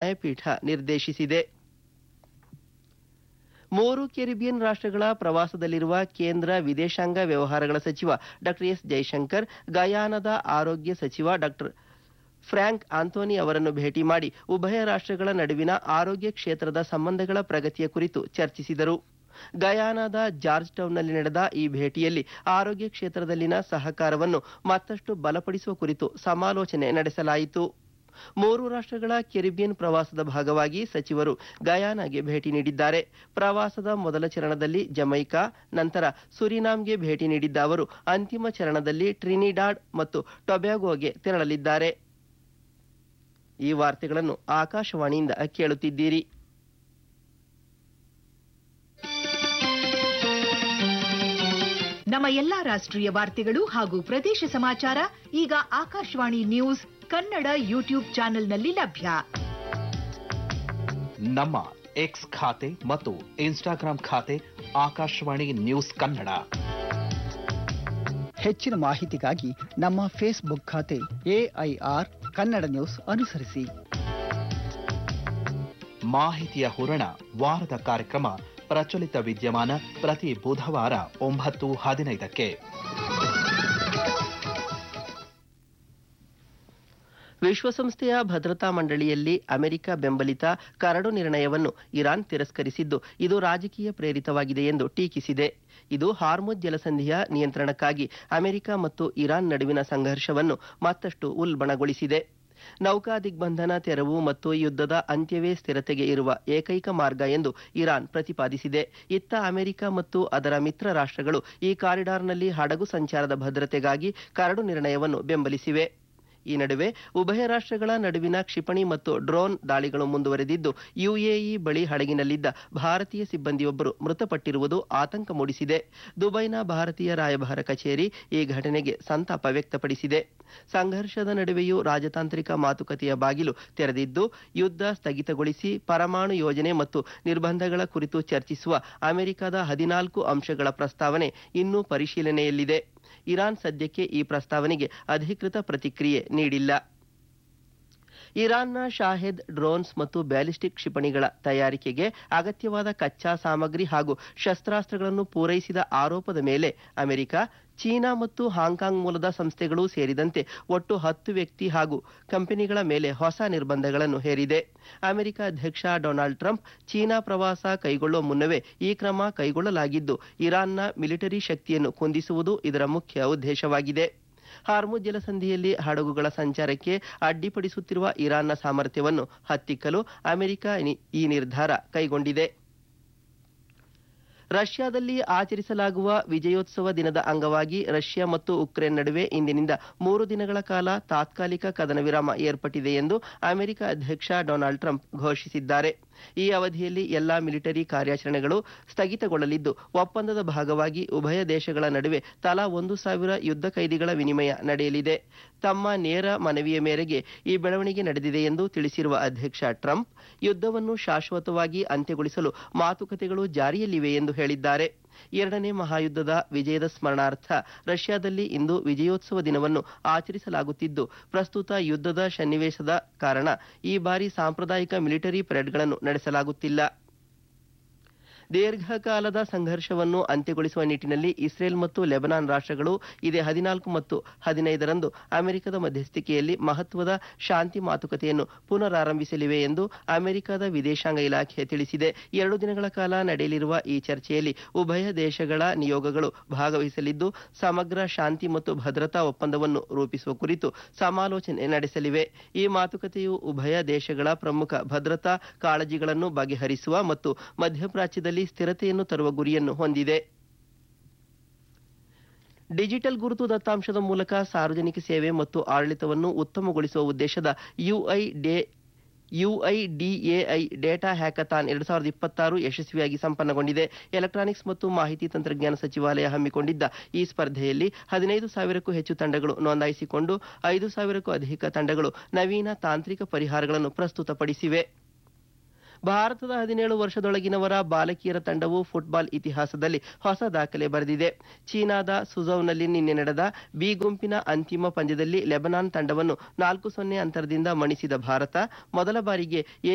ನ್ಯಾಯಪೀಠ ನಿರ್ದೇಶಿಸಿದೆ ಮೂರು ಕೆರಿಬಿಯನ್ ರಾಷ್ಟ್ರಗಳ ಪ್ರವಾಸದಲ್ಲಿರುವ ಕೇಂದ್ರ ವಿದೇಶಾಂಗ ವ್ಯವಹಾರಗಳ ಸಚಿವ ಡಾ ಎಸ್ ಜೈಶಂಕರ್ ಗಯಾನದ ಆರೋಗ್ಯ ಸಚಿವ ಡಾ ಫ್ರಾಂಕ್ ಆಂಥೋನಿ ಅವರನ್ನು ಭೇಟಿ ಮಾಡಿ ಉಭಯ ರಾಷ್ಟ್ರಗಳ ನಡುವಿನ ಆರೋಗ್ಯ ಕ್ಷೇತ್ರದ ಸಂಬಂಧಗಳ ಪ್ರಗತಿಯ ಕುರಿತು ಚರ್ಚಿಸಿದರು ಗಯಾನಾದ ಜಾರ್ಜ್ ಟೌನ್ನಲ್ಲಿ ನಡೆದ ಈ ಭೇಟಿಯಲ್ಲಿ ಆರೋಗ್ಯ ಕ್ಷೇತ್ರದಲ್ಲಿನ ಸಹಕಾರವನ್ನು ಮತ್ತಷ್ಟು ಬಲಪಡಿಸುವ ಕುರಿತು ಸಮಾಲೋಚನೆ ನಡೆಸಲಾಯಿತು ಮೂರು ರಾಷ್ಟ್ರಗಳ ಕೆರಿಬಿಯನ್ ಪ್ರವಾಸದ ಭಾಗವಾಗಿ ಸಚಿವರು ಗಯಾನಾಗೆ ಭೇಟಿ ನೀಡಿದ್ದಾರೆ ಪ್ರವಾಸದ ಮೊದಲ ಚರಣದಲ್ಲಿ ಜಮೈಕಾ ನಂತರ ಸುರಿನಾಮ್ಗೆ ಭೇಟಿ ನೀಡಿದ್ದ ಅವರು ಅಂತಿಮ ಚರಣದಲ್ಲಿ ಟ್ರಿನಿಡಾಡ್ ಮತ್ತು ಟೊಬ್ಯಾಗೋಗೆ ತೆರಳಲಿದ್ದಾರೆ ಈ ವಾರ್ತೆಗಳನ್ನು ಆಕಾಶವಾಣಿಯಿಂದ ಕೇಳುತ್ತಿದ್ದೀರಿ ನಮ್ಮ ಎಲ್ಲಾ ರಾಷ್ಟ್ರೀಯ ವಾರ್ತೆಗಳು ಹಾಗೂ ಪ್ರದೇಶ ಸಮಾಚಾರ ಈಗ ಆಕಾಶವಾಣಿ ನ್ಯೂಸ್ ಕನ್ನಡ ಯೂಟ್ಯೂಬ್ ಚಾನೆಲ್ನಲ್ಲಿ ಲಭ್ಯ ನಮ್ಮ ಎಕ್ಸ್ ಖಾತೆ ಮತ್ತು ಇನ್ಸ್ಟಾಗ್ರಾಂ ಖಾತೆ ಆಕಾಶವಾಣಿ ನ್ಯೂಸ್ ಕನ್ನಡ ಹೆಚ್ಚಿನ ಮಾಹಿತಿಗಾಗಿ ನಮ್ಮ ಫೇಸ್ಬುಕ್ ಖಾತೆ ಎಐಆರ್ ಕನ್ನಡ ನ್ಯೂಸ್ ಅನುಸರಿಸಿ ಮಾಹಿತಿಯ ಹೂರಣ ವಾರದ ಕಾರ್ಯಕ್ರಮ ಪ್ರಚಲಿತ ವಿದ್ಯಮಾನ ಪ್ರತಿ ಬುಧವಾರ ಒಂಬತ್ತು ಹದಿನೈದಕ್ಕೆ ವಿಶ್ವಸಂಸ್ಥೆಯ ಭದ್ರತಾ ಮಂಡಳಿಯಲ್ಲಿ ಅಮೆರಿಕ ಬೆಂಬಲಿತ ಕರಡು ನಿರ್ಣಯವನ್ನು ಇರಾನ್ ತಿರಸ್ಕರಿಸಿದ್ದು ಇದು ರಾಜಕೀಯ ಪ್ರೇರಿತವಾಗಿದೆ ಎಂದು ಟೀಕಿಸಿದೆ ಇದು ಹಾರ್ಮುಜ್ ಜಲಸಂಧಿಯ ನಿಯಂತ್ರಣಕ್ಕಾಗಿ ಅಮೆರಿಕ ಮತ್ತು ಇರಾನ್ ನಡುವಿನ ಸಂಘರ್ಷವನ್ನು ಮತ್ತಷ್ಟು ಉಲ್ಬಣಗೊಳಿಸಿದೆ ನೌಕಾ ದಿಗ್ಬಂಧನ ತೆರವು ಮತ್ತು ಯುದ್ಧದ ಅಂತ್ಯವೇ ಸ್ಥಿರತೆಗೆ ಇರುವ ಏಕೈಕ ಮಾರ್ಗ ಎಂದು ಇರಾನ್ ಪ್ರತಿಪಾದಿಸಿದೆ ಇತ್ತ ಅಮೆರಿಕ ಮತ್ತು ಅದರ ಮಿತ್ರ ರಾಷ್ಟ್ರಗಳು ಈ ಕಾರಿಡಾರ್ನಲ್ಲಿ ಹಡಗು ಸಂಚಾರದ ಭದ್ರತೆಗಾಗಿ ಕರಡು ನಿರ್ಣಯವನ್ನು ಬೆಂಬಲಿಸಿವೆ ಈ ನಡುವೆ ಉಭಯ ರಾಷ್ಟ್ರಗಳ ನಡುವಿನ ಕ್ಷಿಪಣಿ ಮತ್ತು ಡ್ರೋನ್ ದಾಳಿಗಳು ಮುಂದುವರೆದಿದ್ದು ಯುಎಇ ಬಳಿ ಹಡಗಿನಲ್ಲಿದ್ದ ಭಾರತೀಯ ಸಿಬ್ಬಂದಿಯೊಬ್ಬರು ಮೃತಪಟ್ಟಿರುವುದು ಆತಂಕ ಮೂಡಿಸಿದೆ ದುಬೈನ ಭಾರತೀಯ ರಾಯಭಾರ ಕಚೇರಿ ಈ ಘಟನೆಗೆ ಸಂತಾಪ ವ್ಯಕ್ತಪಡಿಸಿದೆ ಸಂಘರ್ಷದ ನಡುವೆಯೂ ರಾಜತಾಂತ್ರಿಕ ಮಾತುಕತೆಯ ಬಾಗಿಲು ತೆರೆದಿದ್ದು ಯುದ್ಧ ಸ್ಥಗಿತಗೊಳಿಸಿ ಪರಮಾಣು ಯೋಜನೆ ಮತ್ತು ನಿರ್ಬಂಧಗಳ ಕುರಿತು ಚರ್ಚಿಸುವ ಅಮೆರಿಕದ ಹದಿನಾಲ್ಕು ಅಂಶಗಳ ಪ್ರಸ್ತಾವನೆ ಇನ್ನೂ ಪರಿಶೀಲನೆಯಲ್ಲಿದೆ ಇರಾನ್ ಸದ್ಯಕ್ಕೆ ಈ ಪ್ರಸ್ತಾವನೆಗೆ ಅಧಿಕೃತ ಪ್ರತಿಕ್ರಿಯೆ ನೀಡಿಲ್ಲ ಇರಾನ್ನ ಶಾಹೆದ್ ಡ್ರೋನ್ಸ್ ಮತ್ತು ಬ್ಯಾಲಿಸ್ಟಿಕ್ ಕ್ಷಿಪಣಿಗಳ ತಯಾರಿಕೆಗೆ ಅಗತ್ಯವಾದ ಕಚ್ಚಾ ಸಾಮಗ್ರಿ ಹಾಗೂ ಶಸ್ತ್ರಾಸ್ತ್ರಗಳನ್ನು ಪೂರೈಸಿದ ಆರೋಪದ ಮೇಲೆ ಅಮೆರಿಕ ಚೀನಾ ಮತ್ತು ಹಾಂಕಾಂಗ್ ಮೂಲದ ಸಂಸ್ಥೆಗಳು ಸೇರಿದಂತೆ ಒಟ್ಟು ಹತ್ತು ವ್ಯಕ್ತಿ ಹಾಗೂ ಕಂಪನಿಗಳ ಮೇಲೆ ಹೊಸ ನಿರ್ಬಂಧಗಳನ್ನು ಹೇರಿದೆ ಅಮೆರಿಕ ಅಧ್ಯಕ್ಷ ಡೊನಾಲ್ಡ್ ಟ್ರಂಪ್ ಚೀನಾ ಪ್ರವಾಸ ಕೈಗೊಳ್ಳುವ ಮುನ್ನವೇ ಈ ಕ್ರಮ ಕೈಗೊಳ್ಳಲಾಗಿದ್ದು ಇರಾನ್ನ ಮಿಲಿಟರಿ ಶಕ್ತಿಯನ್ನು ಕುಂದಿಸುವುದು ಇದರ ಮುಖ್ಯ ಉದ್ದೇಶವಾಗಿದೆ ಹಾರ್ಮುಜ್ ಜಲಸಂಧಿಯಲ್ಲಿ ಹಡಗುಗಳ ಸಂಚಾರಕ್ಕೆ ಅಡ್ಡಿಪಡಿಸುತ್ತಿರುವ ಇರಾನ್ನ ಸಾಮರ್ಥ್ಯವನ್ನು ಹತ್ತಿಕ್ಕಲು ಅಮೆರಿಕ ಈ ನಿರ್ಧಾರ ಕೈಗೊಂಡಿದೆ ರಷ್ಯಾದಲ್ಲಿ ಆಚರಿಸಲಾಗುವ ವಿಜಯೋತ್ಸವ ದಿನದ ಅಂಗವಾಗಿ ರಷ್ಯಾ ಮತ್ತು ಉಕ್ರೇನ್ ನಡುವೆ ಇಂದಿನಿಂದ ಮೂರು ದಿನಗಳ ಕಾಲ ತಾತ್ಕಾಲಿಕ ಕದನ ವಿರಾಮ ಏರ್ಪಟ್ಟಿದೆ ಎಂದು ಅಮೆರಿಕ ಅಧ್ಯಕ್ಷ ಡೊನಾಲ್ಡ್ ಟ್ರಂಪ್ ಘೋಷಿಸಿದ್ದಾರೆ ಈ ಅವಧಿಯಲ್ಲಿ ಎಲ್ಲಾ ಮಿಲಿಟರಿ ಕಾರ್ಯಾಚರಣೆಗಳು ಸ್ಥಗಿತಗೊಳ್ಳಲಿದ್ದು ಒಪ್ಪಂದದ ಭಾಗವಾಗಿ ಉಭಯ ದೇಶಗಳ ನಡುವೆ ತಲಾ ಒಂದು ಸಾವಿರ ಯುದ್ಧ ಕೈದಿಗಳ ವಿನಿಮಯ ನಡೆಯಲಿದೆ ತಮ್ಮ ನೇರ ಮನವಿಯ ಮೇರೆಗೆ ಈ ಬೆಳವಣಿಗೆ ನಡೆದಿದೆ ಎಂದು ತಿಳಿಸಿರುವ ಅಧ್ಯಕ್ಷ ಟ್ರಂಪ್ ಯುದ್ಧವನ್ನು ಶಾಶ್ವತವಾಗಿ ಅಂತ್ಯಗೊಳಿಸಲು ಮಾತುಕತೆಗಳು ಜಾರಿಯಲ್ಲಿವೆ ಎಂದು ಹೇಳಿದ್ದಾರೆ ಎರಡನೇ ಮಹಾಯುದ್ಧದ ವಿಜಯದ ಸ್ಮರಣಾರ್ಥ ರಷ್ಯಾದಲ್ಲಿ ಇಂದು ವಿಜಯೋತ್ಸವ ದಿನವನ್ನು ಆಚರಿಸಲಾಗುತ್ತಿದ್ದು ಪ್ರಸ್ತುತ ಯುದ್ಧದ ಸನ್ನಿವೇಶದ ಕಾರಣ ಈ ಬಾರಿ ಸಾಂಪ್ರದಾಯಿಕ ಮಿಲಿಟರಿ ಪರೇಡ್ಗಳನ್ನು ನಡೆಸಲಾಗುತ್ತಿಲ್ಲ ದೀರ್ಘಕಾಲದ ಸಂಘರ್ಷವನ್ನು ಅಂತ್ಯಗೊಳಿಸುವ ನಿಟ್ಟಿನಲ್ಲಿ ಇಸ್ರೇಲ್ ಮತ್ತು ಲೆಬನಾನ್ ರಾಷ್ಟ್ರಗಳು ಇದೇ ಹದಿನಾಲ್ಕು ಮತ್ತು ಹದಿನೈದರಂದು ಅಮೆರಿಕದ ಮಧ್ಯಸ್ಥಿಕೆಯಲ್ಲಿ ಮಹತ್ವದ ಶಾಂತಿ ಮಾತುಕತೆಯನ್ನು ಪುನರಾರಂಭಿಸಲಿವೆ ಎಂದು ಅಮೆರಿಕದ ವಿದೇಶಾಂಗ ಇಲಾಖೆ ತಿಳಿಸಿದೆ ಎರಡು ದಿನಗಳ ಕಾಲ ನಡೆಯಲಿರುವ ಈ ಚರ್ಚೆಯಲ್ಲಿ ಉಭಯ ದೇಶಗಳ ನಿಯೋಗಗಳು ಭಾಗವಹಿಸಲಿದ್ದು ಸಮಗ್ರ ಶಾಂತಿ ಮತ್ತು ಭದ್ರತಾ ಒಪ್ಪಂದವನ್ನು ರೂಪಿಸುವ ಕುರಿತು ಸಮಾಲೋಚನೆ ನಡೆಸಲಿವೆ ಈ ಮಾತುಕತೆಯು ಉಭಯ ದೇಶಗಳ ಪ್ರಮುಖ ಭದ್ರತಾ ಕಾಳಜಿಗಳನ್ನು ಬಗೆಹರಿಸುವ ಮತ್ತು ಮಧ್ಯಪ್ರಾಚ್ಯದಲ್ಲಿ ಸ್ಥಿರತೆಯನ್ನು ತರುವ ಗುರಿಯನ್ನು ಹೊಂದಿದೆ ಡಿಜಿಟಲ್ ಗುರುತು ದತ್ತಾಂಶದ ಮೂಲಕ ಸಾರ್ವಜನಿಕ ಸೇವೆ ಮತ್ತು ಆಡಳಿತವನ್ನು ಉತ್ತಮಗೊಳಿಸುವ ಉದ್ದೇಶದ UI day UIDAI data hackathon ಎರಡು ಸಾವಿರದ ಇಪ್ಪತ್ತಾರು ಯಶಸ್ವಿಯಾಗಿ ಸಂಪನ್ನಗೊಂಡಿದೆ ಎಲೆಕ್ಟ್ರಾನಿಕ್ಸ್ ಮತ್ತು ಮಾಹಿತಿ ತಂತ್ರಜ್ಞಾನ ಸಚಿವಾಲಯ ಹಮ್ಮಿಕೊಂಡಿದ್ದ ಈ ಸ್ಪರ್ಧೆಯಲ್ಲಿ ಹದಿನೈದು ಸಾವಿರಕ್ಕೂ ಹೆಚ್ಚು ತಂಡಗಳು ನೋಂದಾಯಿಸಿಕೊಂಡು ಐದು ಸಾವಿರಕ್ಕೂ ಅಧಿಕ ತಂಡಗಳು ನವೀನ ತಾಂತ್ರಿಕ ಪರಿಹಾರಗಳನ್ನು ಪ್ರಸ್ತುತಪಡಿಸಿವೆ ಭಾರತದ ಹದಿನೇಳು ವರ್ಷದೊಳಗಿನವರ ಬಾಲಕಿಯರ ತಂಡವು ಫುಟ್ಬಾಲ್ ಇತಿಹಾಸದಲ್ಲಿ ಹೊಸ ದಾಖಲೆ ಬರೆದಿದೆ ಚೀನಾದ ಸುಜೌನಲ್ಲಿ ನಿನ್ನೆ ನಡೆದ ಬಿ ಗುಂಪಿನ ಅಂತಿಮ ಪಂದ್ಯದಲ್ಲಿ ಲೆಬನಾನ್ ತಂಡವನ್ನು ನಾಲ್ಕು ಸೊನ್ನೆ ಅಂತರದಿಂದ ಮಣಿಸಿದ ಭಾರತ ಮೊದಲ ಬಾರಿಗೆ